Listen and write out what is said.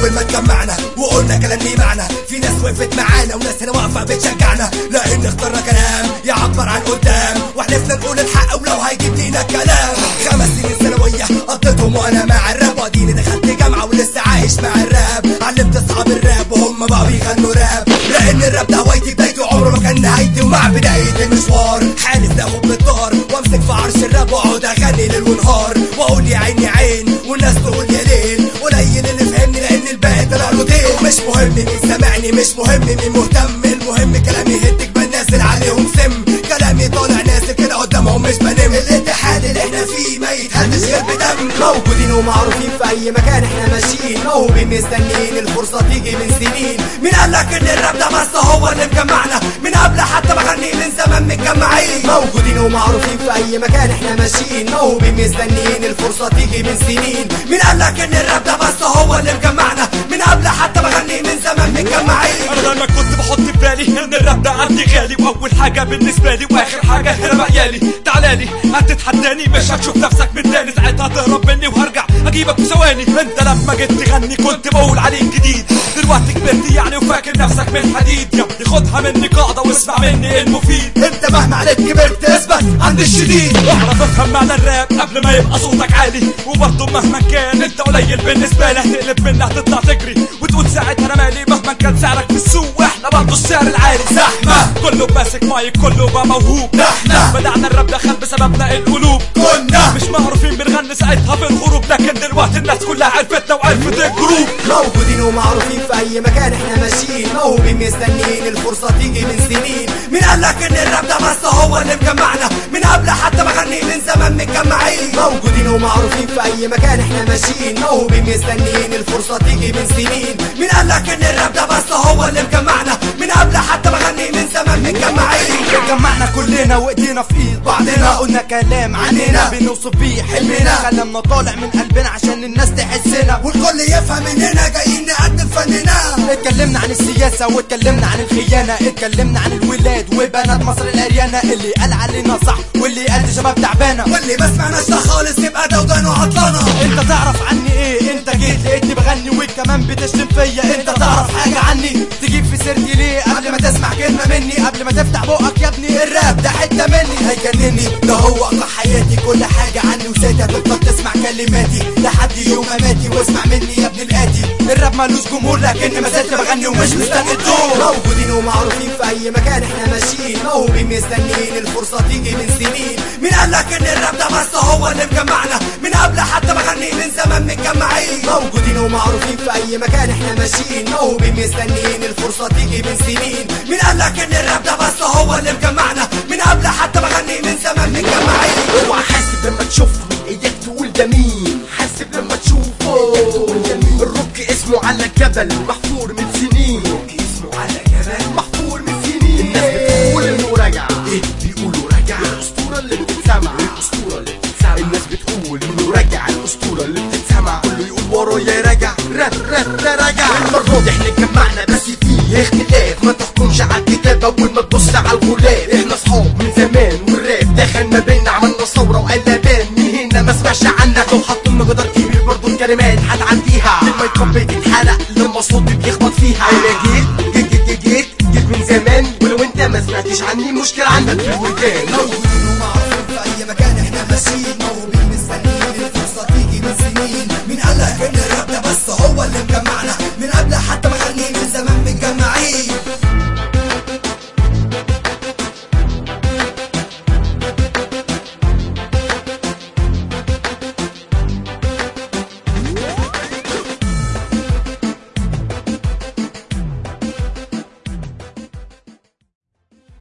اول ما اتجمعنا وقلنا كلام ليه معنى في ناس وقفت معانا وناس هنا واقفه بتشجعنا لان اخترنا كلام يعبر عن قدام وحلفنا نقول الحق ولو هيجيب لينا كلام خمس سنين ثانويه قضيتهم وانا مع الراب واديني دخلت جامعه ولسه عايش مع الراب علمت اصحاب الراب وهم بقى بيغنوا راب لان الراب ده هوايتي بدايته عمره ما كان نهايتي ومع بدايه المشوار حالف ناخد بالدار وامسك في عرش الراب واقعد اغني ليل ونهار واقول يا عيني عين والناس تقول يا ليل قليل اللي فهمني لان الباقي طلع له دين ومش مهم مين سامعني مش مهم مين مهتم المهم كلامي يهدك بالناس عليهم سم كلامي طالع نازل كده قدامهم مش بنم الاتحاد اللي احنا فيه ما يتهدش غير بدم موجودين ومعروفين في اي مكان احنا ماشيين موهوبين مستنيين الفرصه تيجي من سنين مين قال لك ان الراب ده بس هو اللي مجمعنا من قبل حتى ما غني من زمان متجمعين موجودين ومعروفين في اي مكان احنا ماشيين موهوبين مستنيين الفرصه تيجي من سنين مين قال لك ان الراب ده بس هو اللي مجمعنا من قبل حتى ما غني من زمان متجمعين انا دايما كنت بحط في بالي ان الراب ده عندي غالي واول حاجه بالنسبه لي واخر حاجه هنا بقيالي تعالالي هتتحداني مش هتشوف نفسك من تاني ساعتها تهرب مني وهرجع اجيبك في ثواني انت لما جيت تغني كنت بقول عليك جديد دلوقتي كبرت يعني وفاكر نفسك من حديد يا ابني خدها مني قاعده واسمع مني المفيد انت مهما عليك كبرت اثبت عند الشديد اعرف افهم معنى الراب قبل ما يبقى صوتك عالي وبرضه مهما كان انت قليل بالنسبه لي هتقلب مني هتطلع تجري وتقول ساعتها انا مالي مهما كان سعرك في السوق احنا برضه السعر العالي زحمه كله ماسك مايك كله بقى موهوب احنا بدعنا الراب دخل بسببنا القلوب كنا مش معروفين بنغني ساعتها في الغروب لكن دلوقتي الناس كلها عرفتنا وعرفت الجروب موجودين ومعروفين في اي مكان احنا ماشيين موهوبين مستنيين الفرصه تيجي من سنين مين قال لك ان الراب ده بس هو اللي مجمعنا من قبل حتى ما غني من زمان متجمعين موجودين ومعروفين في اي مكان احنا ماشيين موهوبين مستنيين الفرصه تيجي من سنين مين قال لك ان الراب ده بس هو اللي مجمعنا من قبل حتى ما غني من زمان متجمعين اتجمعنا كلنا وايدينا في ايد بعضنا قلنا كلام عننا بنوصف بيه حلمنا كلامنا طالع من قلبنا عشان الناس تحسنا والكل يفهم اننا جايين نقدم فننا اتكلمنا عن السياسة واتكلمنا عن الخيانة اتكلمنا عن الولاد وبنات مصر العريانة اللي قال علينا صح واللي قال دي شباب تعبانة واللي ما سمعناش ده خالص يبقى ده ودانه عطلانه انت تعرف عني ايه انت جيت لقيتني بغني وكمان بتشتم فيا انت تعرف حاجة عني تجيب في سيرتي ليه قبل ما تسمع كلمة مني قبل ما تفتح بقك يا ابني الراب ده حتة مني هيجنني ده هو اقوى حياتي كل حاجه عني وساعتها تفضل تسمع كلماتي لحد يوم مماتي واسمع مني يا ابن الاتي الراب مالوش جمهور لكن ما زلت بغني ومش مستني الدور موجودين ومعروفين في اي مكان احنا ماشيين موهوبين مستنيين الفرصه تيجي من سنين مين قال لك ان الراب ده بس هو اللي مجمعنا من قبل حتى ما غني من زمان متجمعين موجودين ومعروفين في اي مكان احنا ماشيين موهوبين مستنيين الفرصه تيجي من سنين مين قال لك ان الراب ده بس هو اللي مجمعنا من قبل حتى ما غني من زمان متجمعين اوعى حاسب لما تشوفني اياك تقول ده مين حاسب لما تشوفه اياك تقول ده مين الروك اسمه على الجبل محفور من سنين الروك اسمه على جبل محفور من سنين الناس بتقول انه رجع ايه بيقولوا رجع الاسطوره اللي بتتسمع الاسطوره اللي بتتسمع الناس بتقول انه رجع الاسطوره اللي بتتسمع كله يقول ورايا رجع راب راب ده رجع المره دي احنا اتجمعنا بس فيه اختلاف ما تحكمش على الكتاب اول ما تبص على الغلاف احنا اصحاب من زمان والراب دخل ما بينا عملنا ثوره وقلبان من هنا ما سمعش عنك لو حطوا جدار كبير برضو الكلمات هتعديها الميكروب بتتحرق لما صوتي بيخبط فيها انا جيت جيت جيت جيت جيت من زمان ولو انت ما سمعتش عني مشكله عندك في الودان